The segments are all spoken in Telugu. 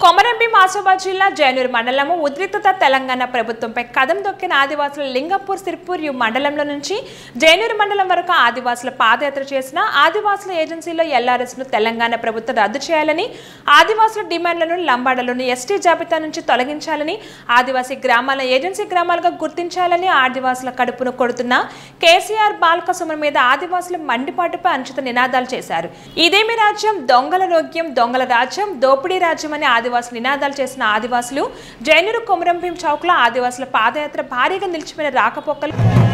కొమరంభీం ఆసిఫాబాద్ జిల్లా జైనూరు మండలము ఉద్రిక్తత తెలంగాణ ప్రభుత్వంపై కదం దొక్కిన ఆదివాసులు లింగపూర్ సిర్పూర్ మండలంలో నుంచి జైనూరు మండలం వరకు ఆదివాసుల పాదయాత్ర చేసిన ఆదివాసుల ఏజెన్సీలో ఎల్ఆర్ఎస్ ను తెలంగాణ ప్రభుత్వం రద్దు చేయాలని ఆదివాసుల డిమాండ్లను లంబాడలను ఎస్టీ జాబితా నుంచి తొలగించాలని ఆదివాసీ గ్రామాల ఏజెన్సీ గ్రామాలుగా గుర్తించాలని ఆదివాసుల కడుపును కొడుతున్న కేసీఆర్ బాల్క సుమన్ మీద ఆదివాసుల మండిపాటుపై అంచిత నినాదాలు చేశారు ఇదేమి రాజ్యం దొంగల రోగ్యం దొంగల రాజ్యం దోపిడీ రాజ్యం అని ఆదివాసులు నినాదాలు చేసిన ఆదివాసులు జైనూరు కొమరంభీం చౌక్లో ఆదివాసుల పాదయాత్ర భారీగా నిలిచిపోయిన రాకపోకలు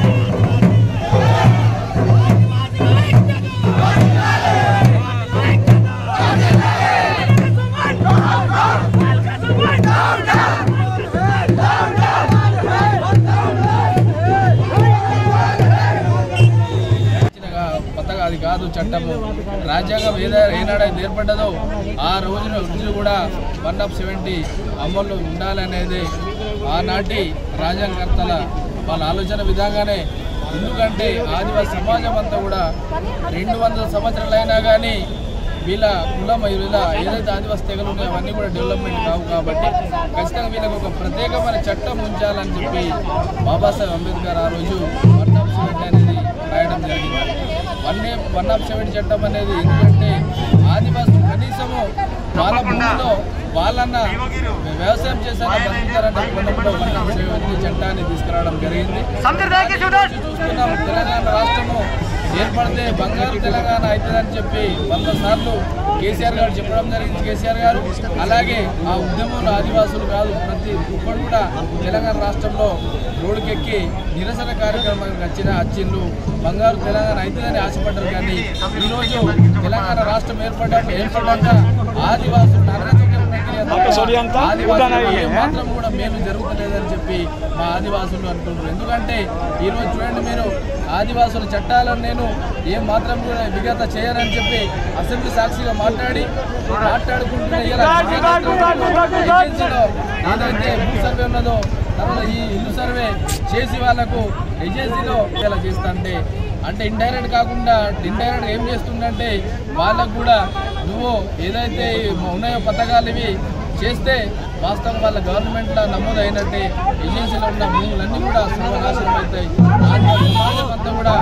ఇచ్చిన కొత్తగా అది కాదు చట్టము రాజ్యాంగం ఏదైనా ఏనాడైతే ఏర్పడ్డదో ఆ రోజున రుజువు కూడా వన్ ఆఫ్ సెవెంటీ అమల్లో ఉండాలనేది ఆనాటి రాజ్యాంగకర్తల వాళ్ళ ఆలోచన విధంగానే ఎందుకంటే ఆదివాసీ సమాజం అంతా కూడా రెండు వందల సంవత్సరాలైనా కానీ వీళ్ళ కులం వీళ్ళ ఏదైతే ఆదివాసీ తెగలు ఉన్నాయో అవన్నీ కూడా డెవలప్మెంట్ కావు కాబట్టి ఖచ్చితంగా వీళ్ళకి ఒక ప్రత్యేకమైన చట్టం ఉంచాలని చెప్పి బాబాసాహెబ్ అంబేద్కర్ ఆ రోజు వన్ ఆఫ్ సెవెంటీ అనేది రాయడం జరిగింది వన్ వన్ ఆఫ్ సెవెంటీ చట్టం అనేది ఎందుకంటే ఆదివాసులు కనీసము వాళ్ళ భూమిలో వాళ్ళన్న వ్యవసాయం చేశారన్న బతుకుతారన్న కోణంలో వన్ ఆఫ్ సెవెంటీ చట్టాన్ని తీసుకురావడం జరిగింది చూస్తున్నాం తెలంగాణ రాష్ట్రము ఏర్పడితే బంగారు తెలంగాణ అవుతుందని చెప్పి వంద సార్లు కేసీఆర్ గారు చెప్పడం జరిగింది కేసీఆర్ గారు అలాగే ఆ ఉద్యమంలో ఆదివాసులు కాదు ప్రతి ఒక్కరు కూడా తెలంగాణ రాష్ట్రంలో రోడ్డుకెక్కి నిరసన కార్యక్రమానికి వచ్చిన వచ్చిండ్రు బంగారు తెలంగాణ అవుతుందని ఆశపడ్డారు కానీ ఈరోజు తెలంగాణ రాష్ట్రం ఏర్పడ్డా ఏర్పడ్డాక ఆదివాసులు నరకచక్ర ప్రక్రియ ద్వారా ఆదివాసులకు ఏ మాత్రం కూడా మేలు జరుగుతలేదని చెప్పి మా ఆదివాసులు అంటున్నారు ఎందుకంటే ఈరోజు చూడండి మీరు ఆదివాసుల చట్టాలను నేను ఏ మాత్రం కూడా విగత చేయరని చెప్పి అసెంబ్లీ సాక్షిగా మాట్లాడి మాట్లాడుకుంటున్న ఇలా ఏజెన్సీలో ఏదైతే భూ సర్వే ఉన్నదో తర్వాత ఈ ఇల్లు సర్వే చేసి వాళ్ళకు ఏజెన్సీలో ఇలా చేస్తుంటే అంటే ఇండైరెక్ట్ కాకుండా ఇండైరెక్ట్ ఏం చేస్తుందంటే వాళ్ళకు కూడా నువ్వు ఏదైతే ఉన్నాయో పథకాలు ఇవి చేస్తే వాస్తవం వాళ్ళ గవర్నమెంట్లో నమోదు అయినట్టే ఏజెన్సీలో ఉన్న భూములన్నీ కూడా సర్వనాశనం అవుతాయి ఆదివాసీ సమాజం అంతా కూడా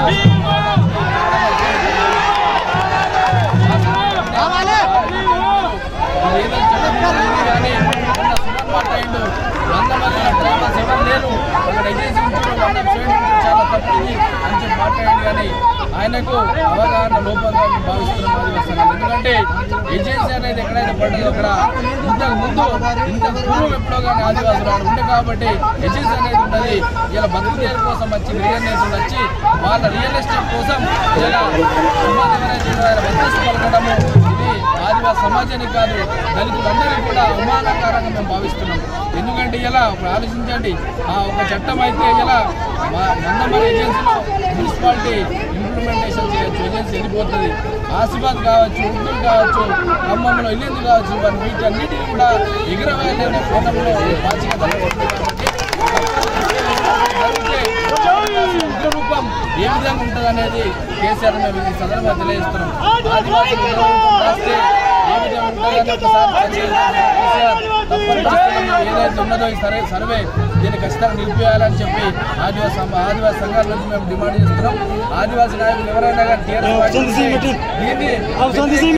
ఏదో చట్టం ఉంది కానీ మొన్న సుమన్ మాట్లాడిండు వంద మంది డ్రైవర్స్ ఎవరు లేరు అక్కడ ఏజెన్సీ నుంచి వంద చేయండి చాలా తప్పు ఇది అని చెప్పి మాట్లాడిండు కానీ ఆయనకు అవగాహన లోపంగా మేము భావిస్తున్నాం ఆదివాసులు ఎందుకంటే ఏజెన్సీ అనేది ఎక్కడైతే పడ్డదో అక్కడ ఇంతకు ముందు ఇంత పూర్వం ఎప్పుడో కానీ ఆదివాసులు అక్కడ ఉండే కాబట్టి ఏజెన్సీ అనేది ఉన్నది ఇలా బతుకు దేని కోసం వచ్చి రియల్ నేతలు వచ్చి వాళ్ళ రియల్ ఎస్టేట్ కోసం ఇలా సమాజం అనేది ఆయన మధ్యస్థ పలకడము ఇది ఆదివాసీ సమాజానికి కాదు దళితులందరికీ కూడా అవమానకరంగా మేము భావిస్తున్నాం ఎందుకంటే ఇలా ఇప్పుడు ఆలోచించండి ఆ ఒక చట్టం అయితే ఇలా మందమరి ఏజెన్సీలో మున్సిపాలిటీ ఇంప్లిమెంటేషన్ చేయొచ్చు ఏజెన్సీ వెళ్ళిపోతుంది ఆసిఫాద్ కావచ్చు ఉర్దూ కావచ్చు ఖమ్మంలో ఇల్లు కావచ్చు వారి వీటన్నిటిని కూడా ఎగురవేయాలనే కోణంలో బాధ్యత జరిగితే ఉగ్రరూపం ఏ విధంగా ఉంటుంది అనేది కేసీఆర్ మేము ఈ సందర్భంగా తెలియజేస్తున్నాం ఆదివాసీ ఉగ్రరూపం రాస్తే ఏ విధంగా ఉంటుందని ఒకసారి తెలియజేస్తున్నాం. కేసీఆర్ తప్పనిసరిగా ఏదైతే ఉన్నదో ఈ సర్వే సర్వే దీన్ని ఖచ్చితంగా నిలిపేయాలని చెప్పి ఆదివాసీ సమ- ఆదివాసీ సంఘాల నుంచి మేము డిమాండ్ చేస్తున్నాం ఆదివాసీ నాయకులు ఎవరైనా కానీ టీఆర్ఎస్ పార్టీ ఉంటే దీన్ని